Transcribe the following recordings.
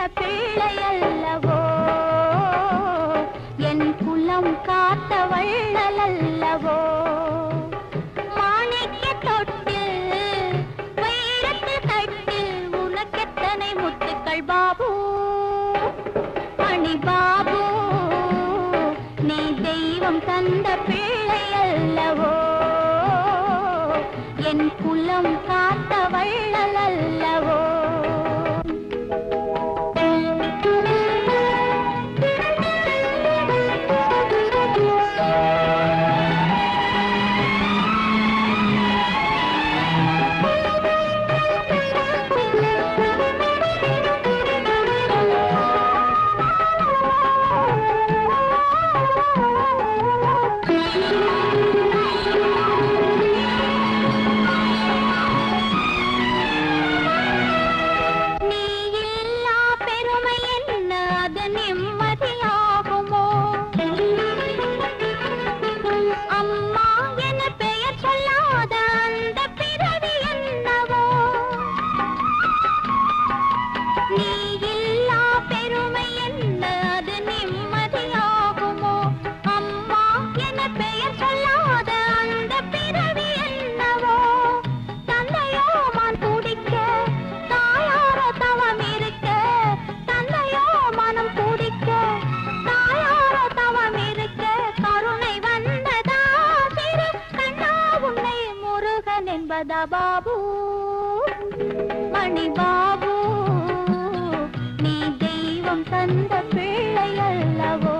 பிள்ளை அல்லவோ என் குலம் காத்த வள்ளல் அல்லவோ மாணிக்க தொட்டில் வைரத்து தட்டில் உனக்கெத்தனை முத்துக்கள் பாபு மணி பாபு நீ தெய்வம் தந்த பிள்ளை அல்லவோ என் குலம் காத்த வள்ளல் அல்லவோ நீ இல்லா பெருமை என்ன அது நிம்மதியாகுமோ அம்மா என பெயர் சொல்லாத அந்த பிறவி என்னவோ நீ இல்லா பெருமை என்ன அது நிம்மதியாகுமோ அம்மா என பெயர் சொல்லாத அந்த பிறவி என்னவோ தந்தையோ மான் துடிக்க தாயாரோ தவம் இருக்க தந்தையோ மனம் துடிக்க தாயாரோ தவம் இருக்க கருணை வந்ததா சிறு கண்ணா உன்னை முருகன் என்பதா பாபு மணி பாபு நீ தெய்வம் தந்த பிள்ளை அல்லவோ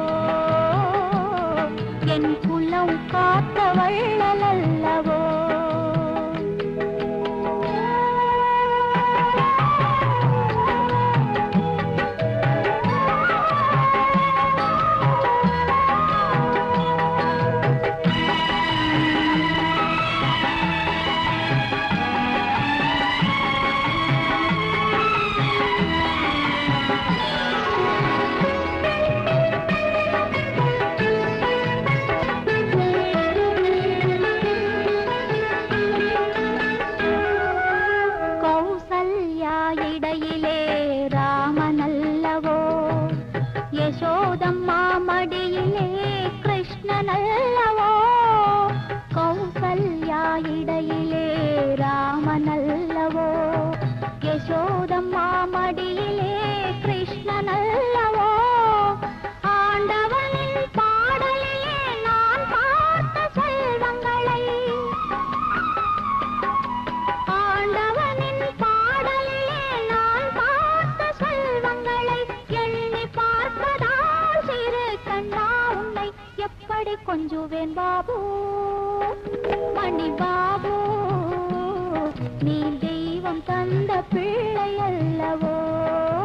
என் குலம் காத்த வள்ளல் அல்லவோ கௌசல்யா இடையிலே ராமனல்லவோ யசோதம்மா மடியிலே கிருஷ்ணனல்லவோ கௌசல்யா இடையிலே ராமனல்லவோ யசோதம்மா மடியிலே கிருஷ்ணனல்லவோ ஆண்டவனின் பாடலிலே நான் பார்த்த செல்வங்களை ஆண்டவனின் பாடலிலே நான் பார்த்த செல்வங்களை எண்ணி பார்ப்பதால் சிறு கண்ணா உன்னை எப்படி கொஞ்சுவேன் பாபு மணி பாபு நீ தெய்வம் தந்த பிள்ளை அல்லவோ